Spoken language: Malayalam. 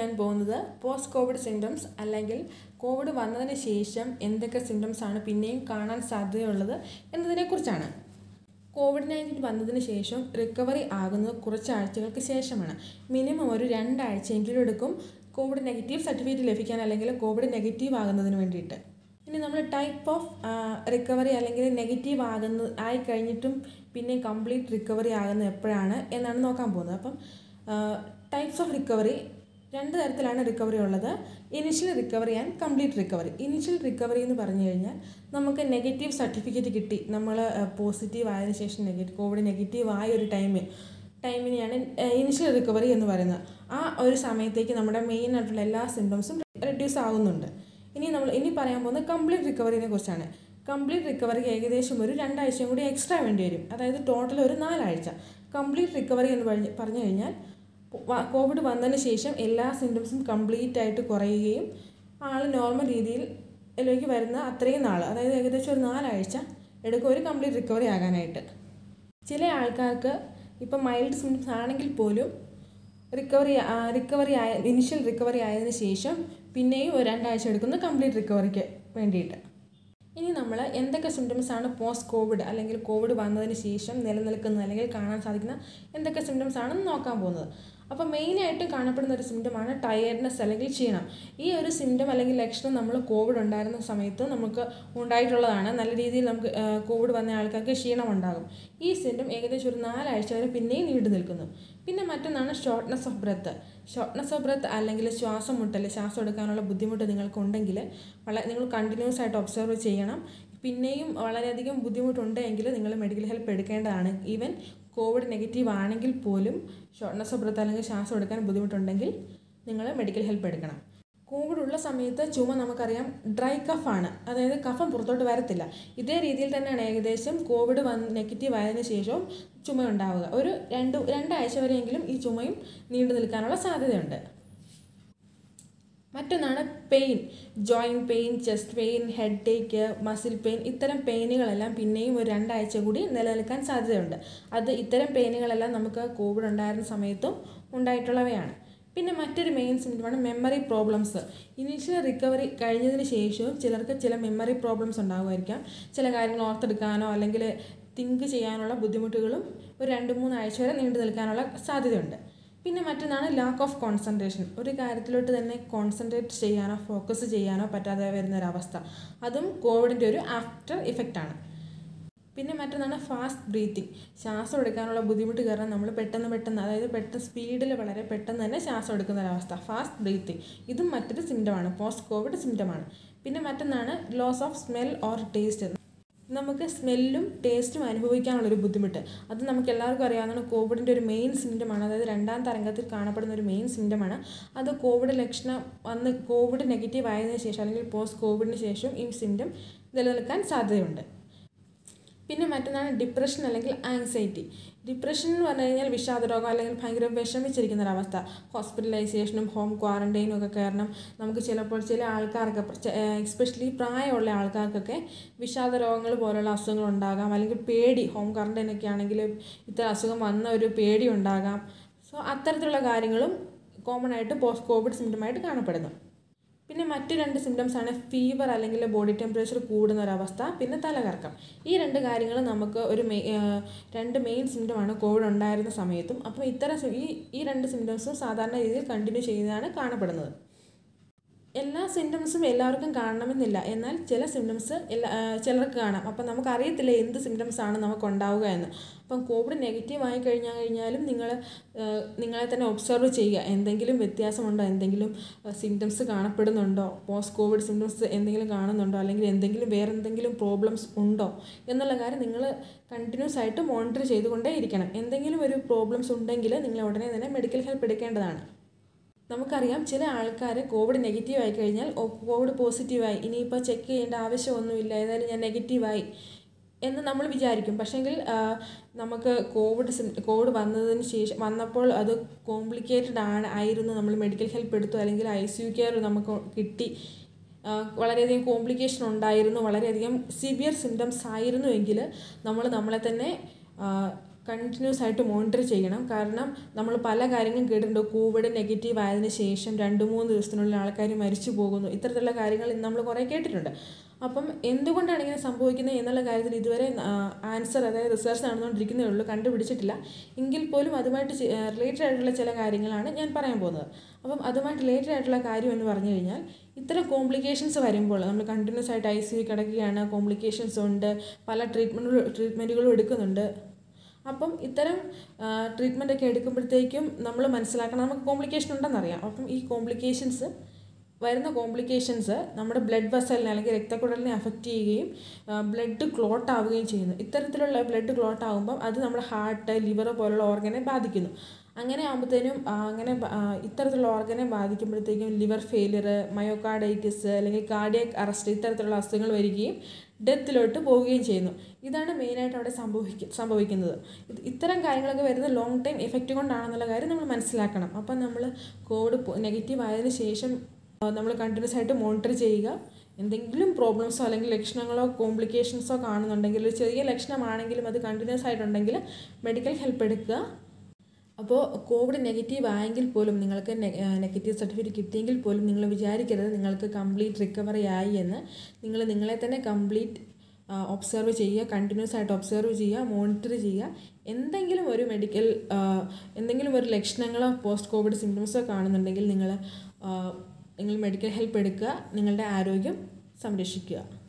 ചെയ്യാൻ പോകുന്നത് പോസ്റ്റ് കോവിഡ് സിംറ്റംസ് അല്ലെങ്കിൽ കോവിഡ് വന്നതിന് ശേഷം എന്തൊക്കെ സിംറ്റംസ് ആണ് പിന്നെയും കാണാൻ സാധ്യതയുള്ളത് എന്നതിനെക്കുറിച്ചാണ് കോവിഡ് നയൻറ്റീൻ വന്നതിന് ശേഷം റിക്കവറി ആകുന്നത് കുറച്ച് ആഴ്ചകൾക്ക് ശേഷമാണ് മിനിമം ഒരു രണ്ടാഴ്ചയെങ്കിലും എടുക്കും കോവിഡ് നെഗറ്റീവ് സർട്ടിഫിക്കറ്റ് ലഭിക്കാൻ അല്ലെങ്കിൽ കോവിഡ് നെഗറ്റീവ് ആകുന്നതിന് വേണ്ടിയിട്ട് ഇനി നമ്മൾ ടൈപ്പ് ഓഫ് റിക്കവറി അല്ലെങ്കിൽ നെഗറ്റീവ് ആകുന്ന ആയി കഴിഞ്ഞിട്ടും പിന്നെ കംപ്ലീറ്റ് റിക്കവറി ആകുന്നത് എപ്പോഴാണ് എന്നാണ് നോക്കാൻ പോകുന്നത് അപ്പം ടൈപ്സ് ഓഫ് റിക്കവറി രണ്ട് തരത്തിലാണ് റിക്കവറി ഉള്ളത് initial recovery and complete recovery initial recovery എന്ന് പറഞ്ഞു കഴിഞ്ഞാൽ നമുക്ക് നെഗറ്റീവ് സർട്ടിഫിക്കറ്റ് കിട്ടി നമ്മൾ പോസിറ്റീവ് ആയതിനു ശേഷം നെഗറ്റീവ് കോവിഡ് നെഗറ്റീവ് ആയ ഒരു ടൈമിൽ ടൈമിനെയാണ് ഇനിഷ്യൽ റിക്കവറി എന്ന് പറയുന്നത് ആ ഒരു സമയത്തേക്ക് നമ്മുടെ മെയിൻ ആയിട്ടുള്ള എല്ലാ സിംറ്റംസും റെഡ്യൂസ് ആകുന്നുണ്ട് ഇനി നമ്മൾ ഇനി പറയാൻ പോകുന്നത് കംപ്ലീറ്റ് റിക്കവറിനെ കുറിച്ചാണ് കംപ്ലീറ്റ് റിക്കവറിക്ക് ഏകദേശം ഒരു രണ്ടാഴ്ചയും കൂടി എക്സ്ട്രാ വേണ്ടി വരും അതായത് ടോട്ടൽ ഒരു നാലാഴ്ച കംപ്ലീറ്റ് റിക്കവറി എന്ന് പറഞ്ഞ് പറഞ്ഞു കഴിഞ്ഞാൽ കോവിഡ് വന്നതിന് ശേഷം എല്ലാ സിംറ്റംസും കംപ്ലീറ്റ് ആയിട്ട് കുറയുകയും ആൾ നോർമൽ രീതിയിൽ ഇതിലേക്ക് വരുന്ന അത്രയും നാൾ അതായത് ഏകദേശം ഒരു നാലാഴ്ച എടുക്കും ഒരു കംപ്ലീറ്റ് റിക്കവറി ആകാനായിട്ട് ചില ആൾക്കാർക്ക് ഇപ്പം മൈൽഡ് സിംറ്റംസ് ആണെങ്കിൽ പോലും റിക്കവറി റിക്കവറി ആയ ഇനിഷ്യൽ റിക്കവറി ആയതിനു ശേഷം പിന്നെയും ഒരു രണ്ടാഴ്ച എടുക്കുന്നു കംപ്ലീറ്റ് റിക്കവറിക്ക് വേണ്ടിയിട്ട് ഇനി നമ്മൾ എന്തൊക്കെ സിംറ്റംസ് ആണ് പോസ്റ്റ് കോവിഡ് അല്ലെങ്കിൽ കോവിഡ് വന്നതിന് ശേഷം നിലനിൽക്കുന്നത് അല്ലെങ്കിൽ കാണാൻ സാധിക്കുന്ന എന്തൊക്കെ സിംറ്റംസ് ആണെന്ന് നോക്കാൻ പോകുന്നത് അപ്പോൾ മെയിനായിട്ടും കാണപ്പെടുന്ന ഒരു സിംറ്റമാണ് ടയേർഡ്നെസ് അല്ലെങ്കിൽ ക്ഷീണം ഈ ഒരു സിംറ്റം അല്ലെങ്കിൽ ലക്ഷണം നമ്മൾ കോവിഡ് ഉണ്ടായിരുന്ന സമയത്ത് നമുക്ക് ഉണ്ടായിട്ടുള്ളതാണ് നല്ല രീതിയിൽ നമുക്ക് കോവിഡ് വന്ന ആൾക്കാർക്ക് ക്ഷീണം ഉണ്ടാകും ഈ സിംറ്റം ഏകദേശം ഒരു നാലാഴ്ച വരെ പിന്നെയും നീണ്ടു നിൽക്കുന്നു പിന്നെ മറ്റൊന്നാണ് shortness of breath shortness of breath അല്ലെങ്കിൽ ശ്വാസം മുട്ടൽ ശ്വാസം എടുക്കാനുള്ള ബുദ്ധിമുട്ട് നിങ്ങൾക്കുണ്ടെങ്കിൽ വളരെ നിങ്ങൾ കണ്ടിന്യൂസ് ആയിട്ട് ഒബ്സർവ് ചെയ്യണം പിന്നെയും വളരെയധികം ബുദ്ധിമുട്ടുണ്ടെങ്കിൽ നിങ്ങൾ മെഡിക്കൽ ഹെൽപ്പ് എടുക്കേണ്ടതാണ് ഈവൻ കോവിഡ് നെഗറ്റീവ് ആണെങ്കിൽ പോലും ഷോർട്ട്നെസ് ഓഫ് ബ്രത്ത് അല്ലെങ്കിൽ ശ്വാസം എടുക്കാൻ ബുദ്ധിമുട്ടുണ്ടെങ്കിൽ നിങ്ങൾ മെഡിക്കൽ ഹെൽപ്പ് എടുക്കണം കോവിഡ് ഉള്ള സമയത്ത് ചുമ നമുക്കറിയാം ഡ്രൈ കഫാണ് അതായത് കഫം പുറത്തോട്ട് വരത്തില്ല ഇതേ രീതിയിൽ തന്നെയാണ് ഏകദേശം കോവിഡ് വന്ന് നെഗറ്റീവ് ആയതിനു ശേഷവും ചുമ ഉണ്ടാവുക ഒരു രണ്ട് രണ്ടാഴ്ച വരെയെങ്കിലും ഈ ചുമയും നീണ്ടു നിൽക്കാനുള്ള സാധ്യതയുണ്ട് മറ്റൊന്നാണ് pain joint pain chest pain headache muscle pain ഇത്തരം പെയിനുകളെല്ലാം പിന്നെയും ഒരു രണ്ടാഴ്ച കൂടി നിലനിൽക്കാൻ സാധ്യതയുണ്ട് അത് ഇത്തരം പെയിനുകളെല്ലാം നമുക്ക് കോവിഡ് ഉണ്ടായിരുന്ന സമയത്തും ഉണ്ടായിട്ടുള്ളവയാണ് പിന്നെ മറ്റൊരു മെയിൻ സിംറ്റമാണ് മെമ്മറി പ്രോബ്ലംസ് ഇനീഷ്യൽ റിക്കവറി കഴിഞ്ഞതിന് ശേഷവും ചിലർക്ക് ചില മെമ്മറി പ്രോബ്ലംസ് ഉണ്ടാകുമായിരിക്കാം ചില കാര്യങ്ങൾ ഓർത്തെടുക്കാനോ അല്ലെങ്കിൽ തിങ്ക് ചെയ്യാനുള്ള ബുദ്ധിമുട്ടുകളും ഒരു രണ്ട് മൂന്നാഴ്ച വരെ നീണ്ടു നിൽക്കാനുള്ള സാധ്യതയുണ്ട് പിന്നെ മറ്റൊന്നാണ് ലാക്ക് ഓഫ് കോൺസെൻട്രേഷൻ ഒരു കാര്യത്തിലോട്ട് തന്നെ കോൺസെൻട്രേറ്റ് ചെയ്യാനോ ഫോക്കസ് ചെയ്യാനോ പറ്റാതെ വരുന്ന ഒരവസ്ഥ അതും കോവിഡിൻ്റെ ഒരു ആഫ്റ്റർ ഇഫക്റ്റാണ് പിന്നെ മറ്റൊന്നാണ് ഫാസ്റ്റ് ബ്രീത്തിങ് ശ്വാസം എടുക്കാനുള്ള ബുദ്ധിമുട്ട് കാരണം നമ്മൾ പെട്ടെന്ന് പെട്ടെന്ന് അതായത് പെട്ടെന്ന് സ്പീഡിൽ വളരെ പെട്ടെന്ന് തന്നെ ശ്വാസം എടുക്കുന്ന ഒരവസ്ഥ ഫാസ്റ്റ് ബ്രീത്തിങ് ഇതും മറ്റൊരു സിംറ്റമാണ് പോസ്റ്റ് കോവിഡ് സിംറ്റമാണ് പിന്നെ മറ്റൊന്നാണ് loss of smell or taste നമുക്ക് സ്മെല്ലും ടേസ്റ്റും അനുഭവിക്കാനുള്ളൊരു ബുദ്ധിമുട്ട് അത് നമുക്ക് എല്ലാവർക്കും അറിയാവുന്നതാണ് കോവിഡിൻ്റെ ഒരു മെയിൻ സിംറ്റമാണ് അതായത് രണ്ടാം തരംഗത്തിൽ കാണപ്പെടുന്ന ഒരു മെയിൻ സിംറ്റമാണ് അത് കോവിഡ് ലക്ഷണം വന്ന് കോവിഡ് നെഗറ്റീവ് ആയതിനു ശേഷം അല്ലെങ്കിൽ പോസ്റ്റ് കോവിഡിന് ശേഷം ഈ സിംറ്റം നിലനിൽക്കാൻ സാധ്യതയുണ്ട് പിന്നെ മറ്റൊന്നാണ് ഡിപ്രഷൻ അല്ലെങ്കിൽ ആങ്സൈറ്റി ഡിപ്രഷൻ എന്ന് പറഞ്ഞു കഴിഞ്ഞാൽ വിഷാദരോഗം അല്ലെങ്കിൽ ഭയങ്കര വിഷമിച്ചിരിക്കുന്ന ഒരവസ്ഥ ഹോസ്പിറ്റലൈസേഷനും ഹോം ക്വാറൻറ്റൈനും ഒക്കെ കാരണം നമുക്ക് ചിലപ്പോൾ ചില ആൾക്കാർക്ക് എസ്പെഷ്യലി പ്രായമുള്ള ആൾക്കാർക്കൊക്കെ വിഷാദ രോഗങ്ങൾ പോലുള്ള അസുഖങ്ങൾ ഉണ്ടാകാം അല്ലെങ്കിൽ പേടി ഹോം ക്വാറൻറ്റൈനൊക്കെ ആണെങ്കിൽ ഇത്തരം അസുഖം വന്ന ഒരു പേടി ഉണ്ടാകാം സോ അത്തരത്തിലുള്ള കാര്യങ്ങളും കോമൺ ആയിട്ട് പോസ്റ്റ് കോവിഡ് സിംറ്റമായിട്ട് കാണപ്പെടുന്നു പിന്നെ മറ്റു രണ്ട് സിംറ്റംസ് ആണ് ഫീവർ അല്ലെങ്കിൽ ബോഡി ടെമ്പറേച്ചർ കൂടുന്ന ഒരവസ്ഥ പിന്നെ തലകറക്കം ഈ രണ്ട് കാര്യങ്ങൾ നമുക്ക് ഒരു മെയ് രണ്ട് മെയിൻ സിംറ്റമാണ് കോവിഡ് ഉണ്ടായിരുന്ന സമയത്തും അപ്പോൾ ഇത്തരം ഈ ഈ രണ്ട് സിംറ്റംസും സാധാരണ രീതിയിൽ കണ്ടിന്യൂ ചെയ്യുന്നതാണ് കാണപ്പെടുന്നത് എല്ലാ സിംറ്റംസും എല്ലാവർക്കും കാണണമെന്നില്ല എന്നാൽ ചില സിംറ്റംസ് എല്ലാ ചിലർക്ക് കാണാം അപ്പം നമുക്കറിയത്തില്ല എന്ത് സിംറ്റംസ് ആണ് നമുക്ക് ഉണ്ടാവുക എന്ന് അപ്പം കോവിഡ് നെഗറ്റീവ് ആയി കഴിഞ്ഞാൽ കഴിഞ്ഞാലും നിങ്ങൾ നിങ്ങളെ തന്നെ ഒബ്സർവ് ചെയ്യുക എന്തെങ്കിലും വ്യത്യാസമുണ്ടോ എന്തെങ്കിലും സിംറ്റംസ് കാണപ്പെടുന്നുണ്ടോ പോസ്റ്റ് കോവിഡ് സിംറ്റംസ് എന്തെങ്കിലും കാണുന്നുണ്ടോ അല്ലെങ്കിൽ എന്തെങ്കിലും വേറെ എന്തെങ്കിലും പ്രോബ്ലംസ് ഉണ്ടോ എന്നുള്ള കാര്യം നിങ്ങൾ കണ്ടിന്യൂസ് ആയിട്ട് മോണിറ്റർ ചെയ്തുകൊണ്ടേ ഇരിക്കണം എന്തെങ്കിലും ഒരു പ്രോബ്ലംസ് ഉണ്ടെങ്കിൽ നിങ്ങൾ ഉടനെ തന്നെ മെഡിക്കൽ ഹെൽപ്പ് എടുക്കേണ്ടതാണ് നമുക്കറിയാം ചില ആൾക്കാർ കോവിഡ് നെഗറ്റീവ് ആയി കഴിഞ്ഞാൽ കോവിഡ് പോസിറ്റീവായി ഇനിയിപ്പോൾ ചെക്ക് ചെയ്യേണ്ട ആവശ്യമൊന്നുമില്ല ഏതായാലും ഞാൻ നെഗറ്റീവായി എന്ന് നമ്മൾ വിചാരിക്കും പക്ഷേങ്കിൽ നമുക്ക് കോവിഡ് കോവിഡ് വന്നതിന് ശേഷം വന്നപ്പോൾ അത് കോംപ്ലിക്കേറ്റഡ് ആണ് ആയിരുന്നു നമ്മൾ മെഡിക്കൽ ഹെൽപ്പ് എടുത്തു അല്ലെങ്കിൽ ഐ സി യു കെയർ നമുക്ക് കിട്ടി വളരെയധികം കോംപ്ലിക്കേഷൻ ഉണ്ടായിരുന്നു വളരെയധികം സിവിയർ സിംറ്റംസ് ആയിരുന്നുവെങ്കിൽ നമ്മൾ നമ്മളെ തന്നെ കണ്ടിന്യൂസ് ആയിട്ട് മോണിറ്റർ ചെയ്യണം കാരണം നമ്മൾ പല കാര്യങ്ങളും കേട്ടിട്ടുണ്ട് കോവിഡ് നെഗറ്റീവ് ആയതിനു ശേഷം രണ്ട് മൂന്ന് ദിവസത്തിനുള്ളിൽ ആൾക്കാർ മരിച്ചു പോകുന്നു ഇത്തരത്തിലുള്ള കാര്യങ്ങൾ നമ്മൾ കുറേ കേട്ടിട്ടുണ്ട് അപ്പം എന്തുകൊണ്ടാണ് ഇങ്ങനെ സംഭവിക്കുന്നത് എന്നുള്ള കാര്യത്തിൽ ഇതുവരെ ആൻസർ അതായത് റിസർച്ച് നടന്നുകൊണ്ടിരിക്കുന്നേ ഉള്ളൂ കണ്ടുപിടിച്ചിട്ടില്ല എങ്കിൽ പോലും അതുമായിട്ട് റിലേറ്റഡ് ആയിട്ടുള്ള ചില കാര്യങ്ങളാണ് ഞാൻ പറയാൻ പോകുന്നത് അപ്പം അതുമായിട്ട് റിലേറ്റഡ് ആയിട്ടുള്ള കാര്യം എന്ന് പറഞ്ഞു കഴിഞ്ഞാൽ ഇത്തരം കോംപ്ലിക്കേഷൻസ് വരുമ്പോൾ നമ്മൾ കണ്ടിന്യൂസ് ആയിട്ട് ഐ സി യു കിടക്കുകയാണ് കോംപ്ലിക്കേഷൻസ് ഉണ്ട് പല ട്രീറ്റ്മെൻറ്റുകൾ ട്രീറ്റ്മെൻറ്റുകളും എടുക്കുന്നുണ്ട് അപ്പം ഇത്തരം ട്രീറ്റ്മെൻ്റ് ഒക്കെ എടുക്കുമ്പോഴത്തേക്കും നമ്മൾ മനസ്സിലാക്കണം നമുക്ക് കോംപ്ലിക്കേഷൻ ഉണ്ടെന്നറിയാം അപ്പം ഈ കോംപ്ലിക്കേഷൻസ് വരുന്ന കോംപ്ലിക്കേഷൻസ് നമ്മുടെ ബ്ലഡ് വെസലിനെ അല്ലെങ്കിൽ രക്തക്കുഴലിനെ അഫക്റ്റ് ചെയ്യുകയും ബ്ലഡ് ക്ലോട്ട് ആവുകയും ചെയ്യുന്നു ഇത്തരത്തിലുള്ള ബ്ലഡ് ക്ലോട്ട് ആകുമ്പം അത് നമ്മുടെ ഹാർട്ട് ലിവർ പോലുള്ള ഓർഗനെ ബാധിക്കുന്നു അങ്ങനെ ആകുമ്പോഴത്തേനും അങ്ങനെ ഇത്തരത്തിലുള്ള ഓർഗനെ ബാധിക്കുമ്പോഴത്തേക്കും ലിവർ ഫെയിലിയർ മയോകാർഡൈറ്റിസ് അല്ലെങ്കിൽ കാർഡിയക് അറസ്റ്റ് ഇത്തരത്തിലുള്ള അസുഖങ്ങൾ വരികയും ഡെത്തിലോട്ട് പോവുകയും ചെയ്യുന്നു ഇതാണ് മെയിനായിട്ട് അവിടെ സംഭവിക്ക സംഭവിക്കുന്നത് ഇത് ഇത്തരം കാര്യങ്ങളൊക്കെ വരുന്ന ലോങ് ടൈം എഫക്റ്റ് കൊണ്ടാണെന്നുള്ള കാര്യം നമ്മൾ മനസ്സിലാക്കണം അപ്പം നമ്മൾ കോവിഡ് നെഗറ്റീവ് ആയതിനു ശേഷം നമ്മൾ കണ്ടിന്യൂസ് ആയിട്ട് മോണിറ്റർ ചെയ്യുക എന്തെങ്കിലും പ്രോബ്ലംസോ അല്ലെങ്കിൽ ലക്ഷണങ്ങളോ കോംപ്ലിക്കേഷൻസോ കാണുന്നുണ്ടെങ്കിൽ ഒരു ചെറിയ ലക്ഷണമാണെങ്കിലും അത് കണ്ടിന്യൂസ് ആയിട്ടുണ്ടെങ്കിൽ മെഡിക്കൽ ഹെൽപ്പ് എടുക്കുക അപ്പോൾ കോവിഡ് നെഗറ്റീവ് ആയെങ്കിൽ പോലും നിങ്ങൾക്ക് നെഗറ്റീവ് സർട്ടിഫിക്കറ്റ് കിട്ടിയെങ്കിൽ പോലും നിങ്ങൾ വിചാരിക്കരുത് നിങ്ങൾക്ക് കംപ്ലീറ്റ് റിക്കവറി ആയി എന്ന് നിങ്ങൾ നിങ്ങളെ തന്നെ കംപ്ലീറ്റ് ഒബ്സർവ് ചെയ്യുക കണ്ടിന്യൂസ് ആയിട്ട് ഒബ്സർവ് ചെയ്യുക മോണിറ്റർ ചെയ്യുക എന്തെങ്കിലും ഒരു മെഡിക്കൽ എന്തെങ്കിലും ഒരു ലക്ഷണങ്ങളോ പോസ്റ്റ് കോവിഡ് സിംറ്റംസോ കാണുന്നുണ്ടെങ്കിൽ നിങ്ങൾ നിങ്ങൾ മെഡിക്കൽ ഹെൽപ്പ് എടുക്കുക നിങ്ങളുടെ ആരോഗ്യം സംരക്ഷിക്കുക